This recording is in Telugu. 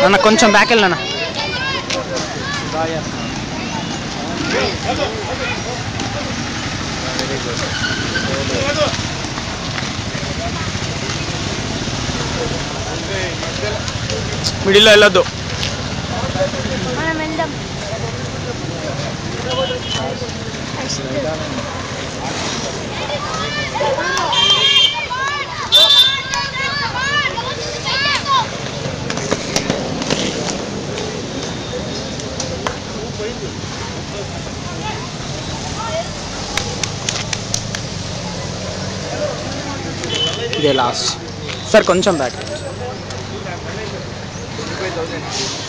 నాన్న కొంచెం బ్యాక్ వెళ్ళనా మిడిల్లో వెళ్ళొద్దు మనం వెళ్దాం ఇదే లాస్ట్ సార్ కొంచెం బ్యాక్